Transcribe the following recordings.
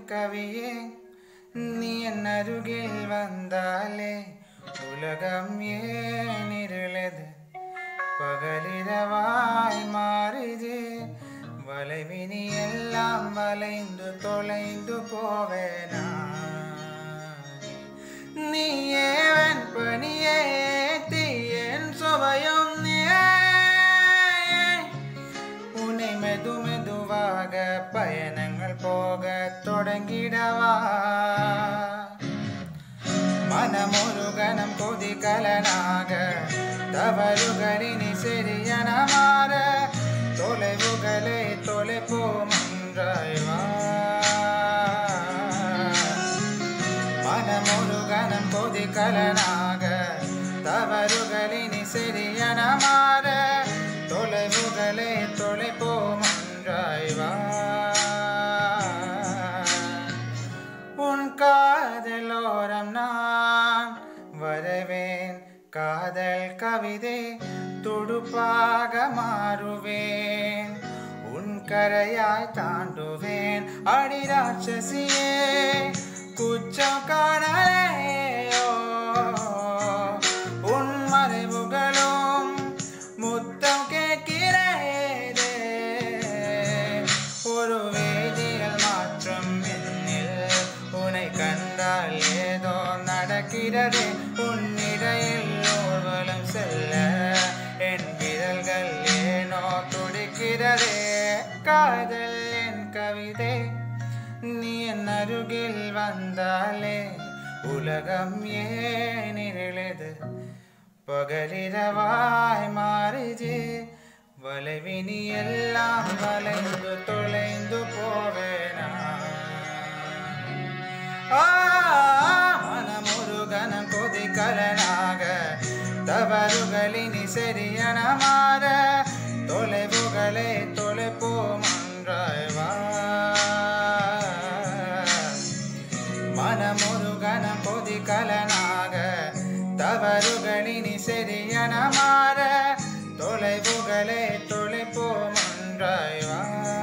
கவியே நீ என் அருகில் வந்தாலே உலகம் ஏன் இருளது பகலிரவாய் மாறுது வளைவினி எல்லாம் வளைந்து தொலைந்து போவேனா நீ ஏவன் பணியே தீயன் சுவையும் நீயே. உன்னை மெது மெதுவாக பயணங்கள் போக தொடங்கிடவா மனமொரு கணம் கொதிகலனாக தவறுகளினி சரியன மாற தொலைவுகளை தொலைப்போம் ஒன்றாய் வா மனமொரு கணம் கொதிகலனாக தவறுகளினி சரியன மாற தொலைவுகளை தொலைப்போம் ஒன்றாய் வா உன் காதலோரம் நான் வரவேன் காதல் கவிதை துடுப்பாக மாறுவேன் உன் கரையாய் தாண்டுவேன் அடி ராட்சசியே குச்சம் காணலையோ உன் மறைவுகளும் முத்தம் கேட்கிறேதே ஒரு வேதியியல் மாற்றம் என்னில் உன்னை கண்டால் ஏதோ நடக்கிறது உன்னிடையில் ஊர்வலம் செல்ல என் விரல்கள் ஏனோ துடிக்கிறதே காதல் என் கவிதை நீ என் அருகில் வந்தாலே உலகம் ஏன் இருளது பகலிரவாய் மாறுது வளைவினி எல்லாம் வளைந்து தொலைந்து போவேனா ஆ, மனமொரு கணம் கொதிகலனாக தவறுகளினி சரியன மாற தொலைவுகளை தொலைப்போம் ஒன்றாய் வா மனமொரு கணம் கொதிகலனாக தவறுகளினி சரியன மாற தொலைவுகளை தொலைப்போம் ஒன்றாய் வா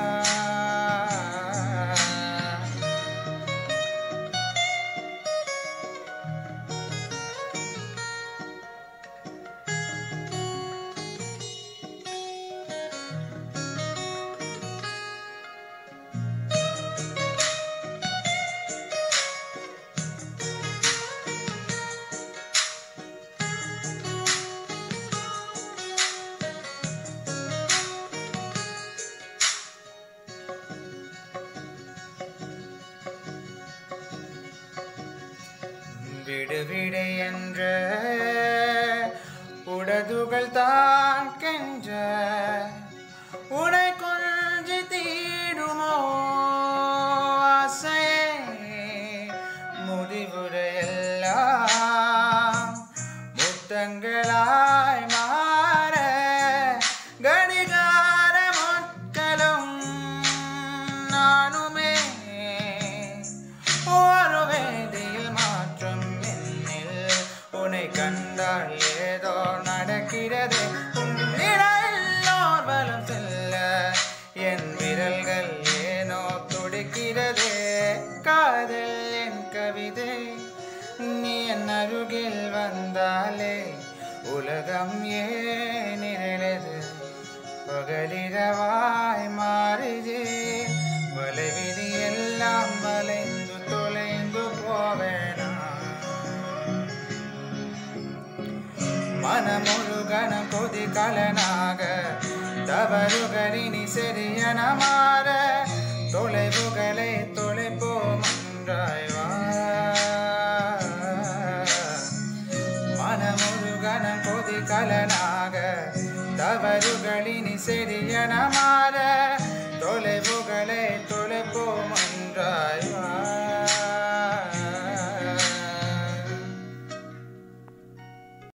விடு விடு என்ற உடதுகள் தான் கென்ற உனை கொஞ்சி தீடுமோ ஆசையே முடிவுரையெல்லாம் முத்தங்களாய் மாற கடிகார முட்களும் நானுமே ஒரு வேதியில் மாற்றம் என்னில் உன்னை கண்டால் ஏதோ நடக்கிறது உன்னிடோர் பலம் செல்ல என் விரல்கள் ஏனோ துடிக்கிறதே காதல் என் கவிதை நீ என் அருகில் வந்தாலே உலகம் ஏன் இருளது பகலிரவாய் மாறுது வளைவிதி எல்லாம் வளைந்து தொலைந்து போவேனா மனமொரு கணம் கொதிகலனாக தவறுகளினி சரியன மாற தொலைவுகளை தொலைப்போம் ஒன்றாய் வா மனமொரு கணம் கொதிகலனாக தவறுகளினி சரியன மாற தொலைவுகளை தொலைப்போம் ஒன்றாய்